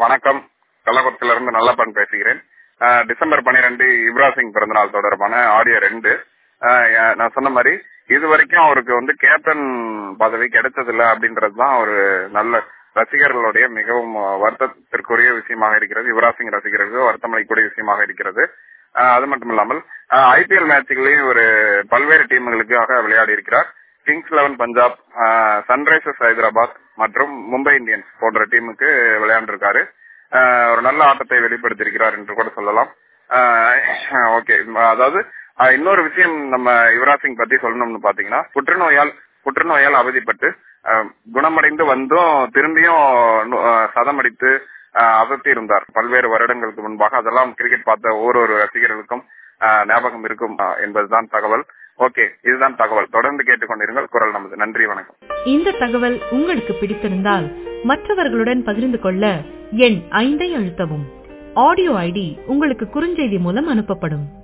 வணக்கம் கள்ளக்குளத்தில இருந்து நல்லப்பன் பேசுகிறேன் அஹ், டிசம்பர் பனிரெண்டு யுவராஜ் சிங் பிறந்தநாள் தொடர்பான ஆடியோ ரெண்டு அஹ், அஹ், நான் சொன்ன மாதிரி இது வரைக்கும் அவருக்கு வந்து கேப்டன் பதவி கிடைச்சதில்ல அப்படின்றதுதான் ஒரு நல்ல ரசிகர்களுடைய மிகவும் வருத்தத்திற்குரிய விஷயமாக இருக்கிறது யுவராஜ் சிங் ரசிகர்களுக்கு வருத்தமளிக்கக்கூடிய விஷயமாக இருக்கிறது அஹ், அது மட்டும் இல்லாமல் ஐபிஎல் மேட்சுகளையும் ஒரு பல்வேறு டீம்களுக்காக விளையாடி இருக்கிறார் Kings Eleven Punjab Sunrisers Hyderabad மற்றும் மும்பை இந்தியன்ஸ் போன்ற டீமுக்கு விளையாண்டிருக்காரு ஆஹ் ஒரு நல்ல ஆட்டத்தை வெளிப்படுத்தியிருக்கிறார் என்று கூட சொல்லலாம் ஓகே அதாவது ஆஹ் இன்னொரு விஷயம் நம்ம யுவராஜ் சிங் பத்தி சொல்லணும்னு பாத்தீங்கன்னா புற்றுநோயால் புற்றுநோயால் அவதிப்பட்டு ஆஹ் குணமடைந்து வந்தும் திரும்பியும் நு- ஆஹ் சதமடித்து ஆஹ் அதட்டி இருந்தார் பல்வேறு வருடங்களுக்கு முன்பாக அதெல்லாம் கிரிக்கெட் பார்த்த ஒவ்வொரு ரசிகர்களுக்கும் ஆஹ் ஞாபகம் இருக்கும் ஆஹ் என்பதுதான் தகவல் ஓகே இதுதான் தகவல் தொடர்ந்து கேட்டுக்கொண்டிருங்கள் குரல் நமது நன்றி வணக்கம் இந்த தகவல் உங்களுக்கு பிடித்திருந்தால் மற்றவர்களுடன் பகிர்ந்து கொள்ள எண் ஐந்தை அழுத்தவும் ஆடியோ ஐடி உங்களுக்கு குறுஞ்செய்தி மூலம் அனுப்பப்படும்